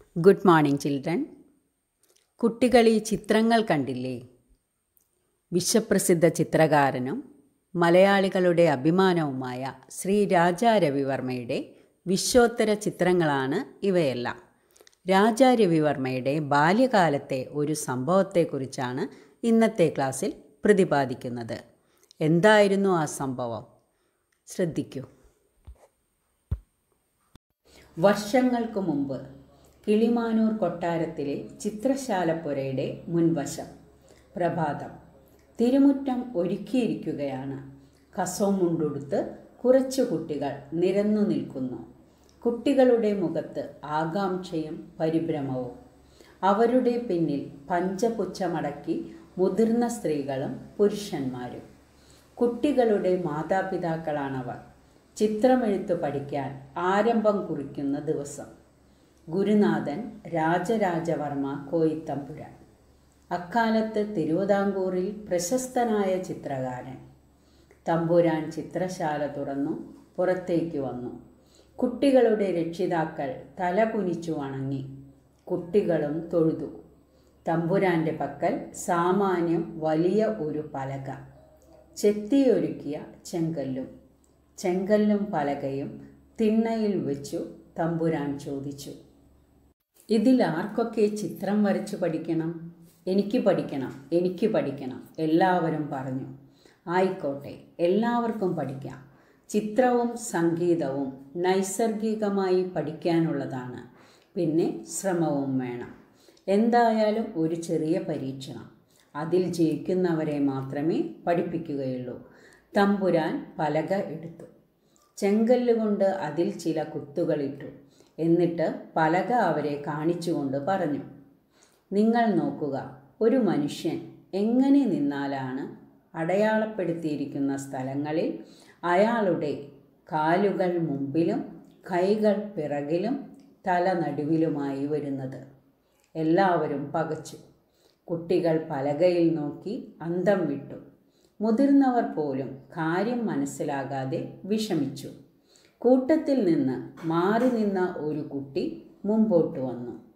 good morning children കുട്ടികൾ ഈ ചിത്രങ്ങൾ കണ്ടില്ലേ വിശ്വപ്രസിദ്ധ ചിത്രകാരനും മലയാളികളുടെ അഭിമാനവുമായ ശ്രീ രാജാ രവിവർമ്മയുടെ വിശ്വോത്തര ചിത്രങ്ങളാണ് ഇവയെല്ലാം രാജാ രവിവർമ്മയുടെ ബാല്യകാലത്തെ ഒരു സംഭവത്തെക്കുറിച്ചാണ് ഇന്നത്തെ ക്ലാസ്സിൽ പ്രതിപാദിക്കുന്നത് എന്തായിരുന്നു ആ സംഭവം ശ്രദ്ധിക്കൂ വർഷങ്ങൾക്ക് മുമ്പ് കിളിമാനൂർ കൊട്ടാരത്തിലെ ചിത്രശാലപ്പുരയുടെ മുൻവശം പ്രഭാതം തിരുമുറ്റം ഒരുക്കിയിരിക്കുകയാണ് കസോമുണ്ടുടുത്ത് കുറച്ചു കുട്ടികൾ നിരന്നു നിൽക്കുന്നു കുട്ടികളുടെ മുഖത്ത് ആകാംക്ഷയും പരിഭ്രമവും അവരുടെ പിന്നിൽ പഞ്ചപുച്ഛമടക്കി മുതിർന്ന സ്ത്രീകളും പുരുഷന്മാരും കുട്ടികളുടെ മാതാപിതാക്കളാണവർ ചിത്രമെഴുത്ത് പഠിക്കാൻ ആരംഭം കുറിക്കുന്ന ദിവസം ഗുരുനാഥൻ രാജരാജവർമ്മ കോയിത്തമ്പുരാൻ അക്കാലത്ത് തിരുവിതാംകൂറിൽ പ്രശസ്തനായ ചിത്രകാരൻ തമ്പുരാൻ ചിത്രശാല തുറന്നു പുറത്തേക്ക് വന്നു കുട്ടികളുടെ രക്ഷിതാക്കൾ തല കുനിച്ചു വണങ്ങി കുട്ടികളും തൊഴുതു തമ്പുരാൻ്റെ പക്കൽ സാമാന്യം വലിയ ഒരു പലക ചെത്തിയൊരുക്കിയ ചെങ്കല്ലും ചെങ്കല്ലും പലകയും തിണ്ണയിൽ വെച്ചു തമ്പുരാൻ ചോദിച്ചു ഇതിൽ ആർക്കൊക്കെ ചിത്രം വരച്ചു പഠിക്കണം എനിക്ക് പഠിക്കണം എനിക്ക് പഠിക്കണം എല്ലാവരും പറഞ്ഞു ആയിക്കോട്ടെ എല്ലാവർക്കും പഠിക്കാം ചിത്രവും സംഗീതവും നൈസർഗികമായി പഠിക്കാനുള്ളതാണ് പിന്നെ ശ്രമവും വേണം എന്തായാലും ഒരു ചെറിയ പരീക്ഷണം അതിൽ ജയിക്കുന്നവരെ മാത്രമേ പഠിപ്പിക്കുകയുള്ളൂ തമ്പുരാൻ പലക എടുത്തു ചെങ്കല്ലുകൊണ്ട് അതിൽ ചില കുത്തുകളിട്ടു എന്നിട്ട് പലക അവരെ കാണിച്ചുകൊണ്ട് പറഞ്ഞു നിങ്ങൾ നോക്കുക ഒരു മനുഷ്യൻ എങ്ങനെ നിന്നാലാണ് അടയാളപ്പെടുത്തിയിരിക്കുന്ന സ്ഥലങ്ങളിൽ അയാളുടെ കാലുകൾ മുമ്പിലും കൈകൾ പിറകിലും തല നടുവിലുമായി വരുന്നത് എല്ലാവരും പകച്ചു കുട്ടികൾ പലകയിൽ നോക്കി അന്തം വിട്ടു മുതിർന്നവർ പോലും കാര്യം മനസ്സിലാകാതെ വിഷമിച്ചു കൂട്ടത്തിൽ നിന്ന് മാറി നിന്ന ഒരു കുട്ടി മുമ്പോട്ട് വന്നു